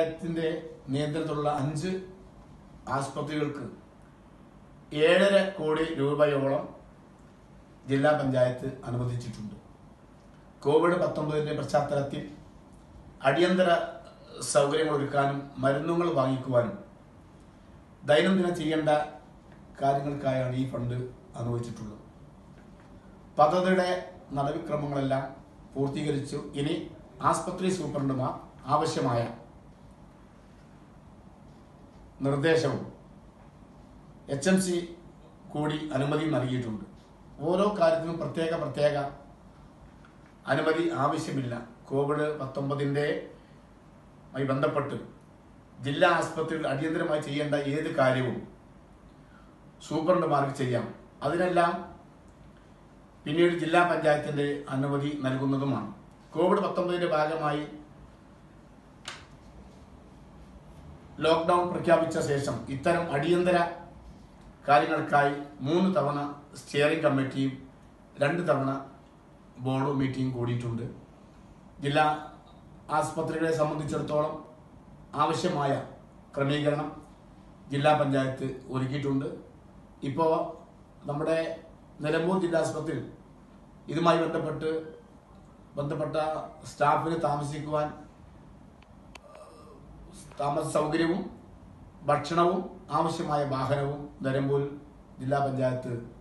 പഞ്ചായത്തിന്റെ നിയന്ത്രണത്തിലുള്ള അഞ്ച് ആസ്പത്രികൾക്ക് ഏഴര കോടി രൂപയോളം ജില്ലാ പഞ്ചായത്ത് അനുവദിച്ചിട്ടുണ്ട് കോവിഡ് പത്തൊമ്പതിന്റെ പശ്ചാത്തലത്തിൽ അടിയന്തര സൗകര്യങ്ങൾ ഒരുക്കാനും മരുന്നുകൾ വാങ്ങിക്കുവാനും ദൈനംദിനം ചെയ്യേണ്ട കാര്യങ്ങൾക്കായാണ് ഈ ഫണ്ട് അനുവദിച്ചിട്ടുള്ളത് പദ്ധതിയുടെ നടപടിക്രമങ്ങളെല്ലാം പൂർത്തീകരിച്ചു ഇനി ആസ്പത്രി സൂപ്രണ്ടുമാർ ആവശ്യമായ നിർദ്ദേശവും എച്ച് എം സി കൂടി അനുമതി നൽകിയിട്ടുണ്ട് ഓരോ കാര്യത്തിനും പ്രത്യേക പ്രത്യേക അനുമതി ആവശ്യമില്ല കോവിഡ് പത്തൊമ്പതിൻ്റെ മായി ബന്ധപ്പെട്ട് ജില്ലാ ആസ്പത്രിയിൽ അടിയന്തരമായി ചെയ്യേണ്ട ഏത് കാര്യവും സൂപ്രണ്ടുമാർക്ക് ചെയ്യാം അതിനെല്ലാം പിന്നീട് ജില്ലാ പഞ്ചായത്തിന്റെ അനുമതി നൽകുന്നതുമാണ് കോവിഡ് പത്തൊമ്പതിന്റെ ഭാഗമായി ലോക്ക്ഡൌൺ പ്രഖ്യാപിച്ച ശേഷം ഇത്തരം അടിയന്തര കാര്യങ്ങൾക്കായി മൂന്ന് തവണ സ്റ്റിയറിംഗ് കമ്മിറ്റിയും രണ്ട് തവണ ബോർഡ് മീറ്റിംഗ് കൂടിയിട്ടുണ്ട് ജില്ലാ ആസ്പത്രികളെ സംബന്ധിച്ചിടത്തോളം ആവശ്യമായ ക്രമീകരണം ജില്ലാ പഞ്ചായത്ത് ഒരുക്കിയിട്ടുണ്ട് ഇപ്പോൾ നമ്മുടെ നിലമ്പൂർ ജില്ലാ ആസ്പത്രിയിൽ ഇതുമായി ബന്ധപ്പെട്ട് ബന്ധപ്പെട്ട സ്റ്റാഫിന് താമസിക്കുവാൻ താമസ സൗകര്യവും ഭക്ഷണവും ആവശ്യമായ വാഹനവും നിലമ്പൂർ ജില്ലാ പഞ്ചായത്ത്